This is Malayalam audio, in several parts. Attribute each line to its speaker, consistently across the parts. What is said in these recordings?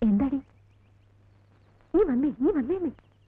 Speaker 1: എന്താടി നീ വന്നേ നീ വന്നേന്നേ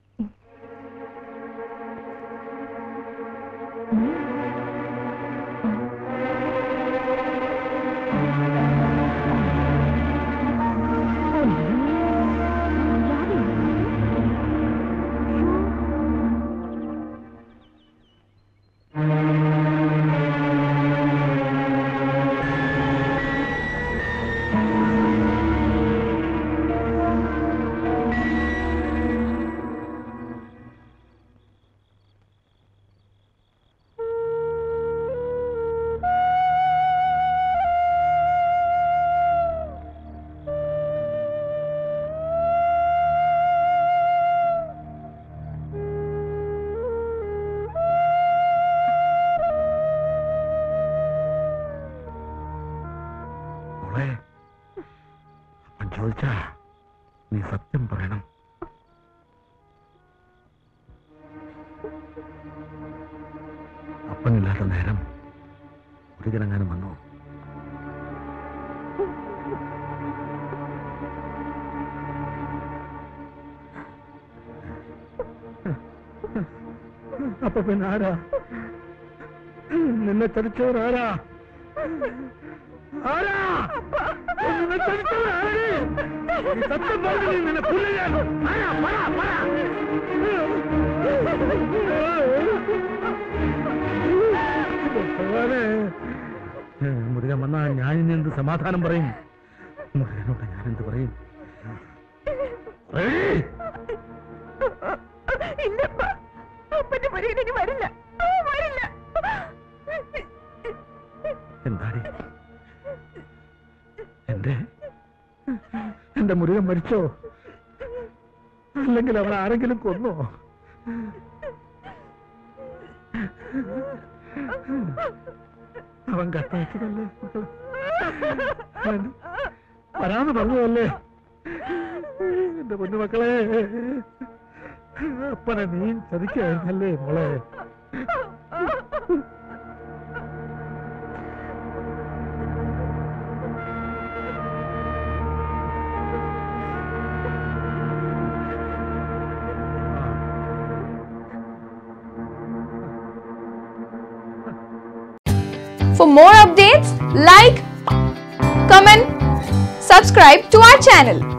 Speaker 2: മോളെ അപ്പൻ ചോദിച്ചാ നീ സത്യം പറയണം അപ്പനില്ലാത്ത നേരം ഒരിക്കലെങ്ങാനും വന്നു അപ്പൊ പിന്നെ ആരാ നിന്നെ ചതിച്ചവർ ആരാ ആരാ നിന്നെ ചതിച്ചവർ ആര് നീ സത്യം പറഞ്ഞു നിന്നെ പുല്ലുകാൻ ആരാ പറ പറ ഭഗവാനെ മുരുകൻ വന്നാ ഞാൻ ഇനി എന്ത് സമാധാനം പറയും മുരുകനോട് ഞാൻ എന്ത് പറയും ഏയ്!
Speaker 1: ഇല്ലപ്പ അപ്പന്റെ മുരുകൻ വരില്ല ആ, വരില്ല
Speaker 2: എന്താടി എന്റെ എന്റെ മുരുകൻ മരിച്ചോ അല്ലെങ്കിൽ അവൻ ആരെങ്കിലും കൊന്നോ അവൻ കത്തയച്ചതല്ലേ മക്കളെ? അവൻ വരാന്ന് പറഞ്ഞതല്ലേ എന്റെ പൊന്നുമക്കളെ അപ്പനെ നീ ചതിക്കായിരുന്നല്ലേ മോളെ
Speaker 3: For more updates, like, comment, subscribe to our channel.